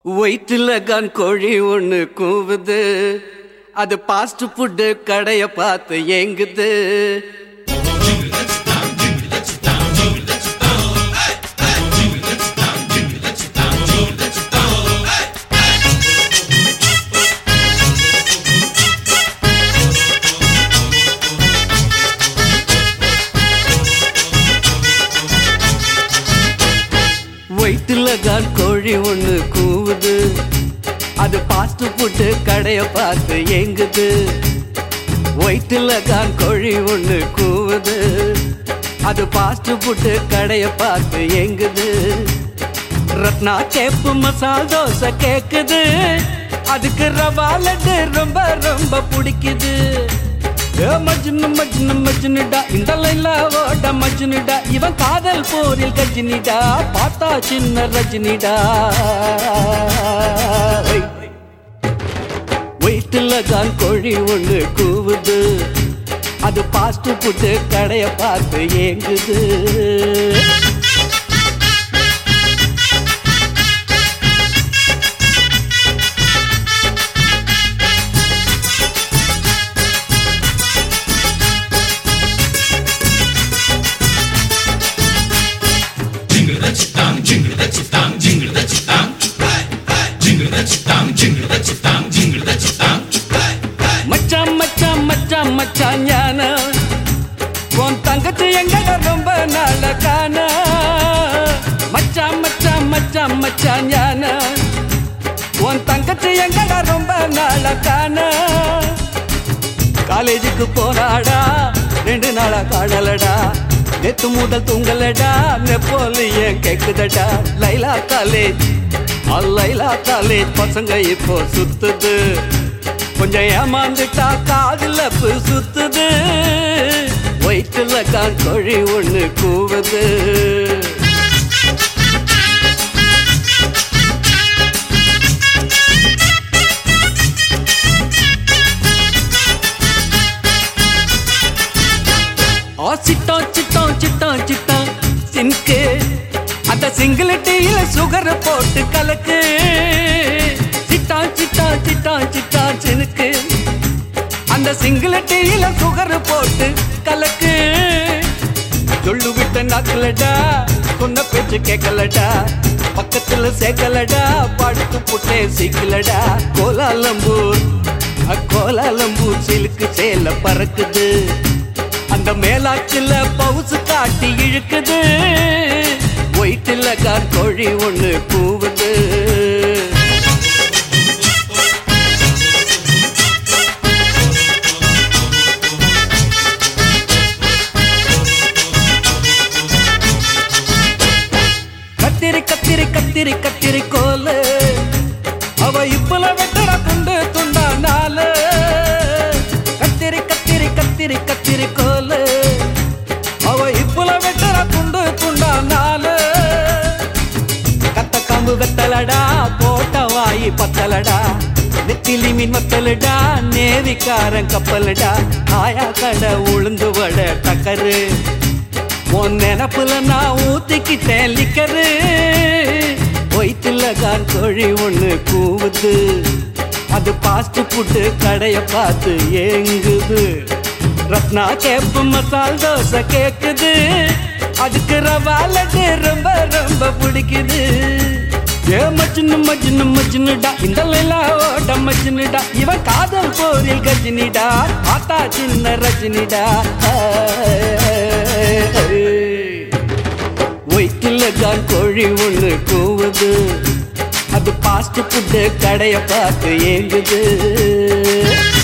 வயிற்றுல கன் கோழி ஒண்ணு கூவுது அது பாஸ்ட் ஃபுட்டு கடைய பார்த்து ஏங்குது வயிற்றுல கன் கோழி ஒண்ணு கூவுது அது பாஸ்ட் ஃபுட்டு கடைய பார்த்து ஏங்குது வயிற்றுல கான் கோழி ஒண்ணு கூவுது அது பாஸ்ட் ஃபுட்டு கடைய பார்த்து ஏங்குது ரத்னா கேப்பு மசால் தோசை கேக்குது அதுக்கு ரவா லட்டு ரொம்ப ரொம்ப பிடிக்குது ஏ மஜ்னு மஜ்னு மஜ்னுடா இந்த லைலா ஓட மஜ்னுடா இவன் காதல் போரில் கஜினிடா பார்த்தா சின்ன ரஜினிடா வயிற்றுல தான் கோழி ஒண்ணு கூவுது அது பாஸ்ட் ஃபுட்டு கடைய பார்த்து ஏங்குது மச்சான் மச்சான் மச்சான் மச்சான் ஞான உன் தங்கச்சி எங்கட ரொம்ப நாள காண மச்சான் மச்சான் மச்சான் மச்சான் ஞான உன் தங்கச்சி எங்கட ரொம்ப நாள காண காலேஜுக்கு போனாடா ரெண்டு நாளா காணலடா நேத்து முதல் தூங்கலடா நெப்போலியன் கேக்குதடா லைலா காலேஜ் ஆ, லைலா காலேஜ் பசங்க இப்போ சுத்துது கொஞ்சம் ஏமாந்துட்டா காதுல பூ சுத்துது வயிற்றுல கான் கோழி ஒண்ணு கூவுது ஆ சிட்டம் சிட்டம் சிட்டம் சிட்டம் சின்கு அந்த சிங்கிள் டீல சுகர் போட்டு கலக்கு சிட்டம் சிட்டம் சிட்டம் சிட்டம் சினுக்கு அந்த சிங்கிள் டீல சுகர் போட்டு கலக்கு சொல்லு விட்ட நாக்கலடா சொன்ன பேச்சு கேட்கலடா பக்கத்துல சேர்க்கலடா படுத்து புட்டே சீக்கலடா கோலாலம்பூர் கோலாலம்பூர் சிலுக்கு சேல பறக்குது அந்த மேலாச்சில பவுசு காட்டி இழுக்குது ஒயிட்டில் கார் கோழி ஒண்ணு கூவுது கத்திரி கத்திரி கத்திரி கத்திரி கோலு அவ இப்பல வெட்டற துண்டு துண்டா நாலு கத்திரி கத்திரி கத்திரி கத்திரி கோலு அவ இப்பல வெட்டற துண்டு துண்டா நாலு கத்த காம்பு வெத்தலடா போட்ட வாயி பத்தலடா நெத்திலி மீன் வத்தலடா நேவிக்காரன் கப்பலடா ஆயா கடை உளுந்து வட டக்கரு உன் நினப்புல நான் ஊத்திக்கிட்டேன் லிக்கரு வயிற்றுல கான் கோழி ஒண்ணு கூவுது அது பாஸ்ட் ஃபுட்டு கடைய பார்த்து ஏங்குது ரத்னா கேப்பு மசால் தோசை கேக்குது அதுக்கு ரவா லட்டு ரொம்ப ரொம்ப பிடிக்குது ஏ மஜ்னு மஜ்னு மஜ்னுடா இந்த லைலா ஓட மஜ்னுடா இவன் காதல் போரில் கஜினிடா ஆத்தா சின்ன ரஜினிடா வயிற்றுல தான் கோழி ஒண்ணு கூவுது அது பாஸ்ட் ஃபுட்டு கடைய பார்த்து ஏங்குது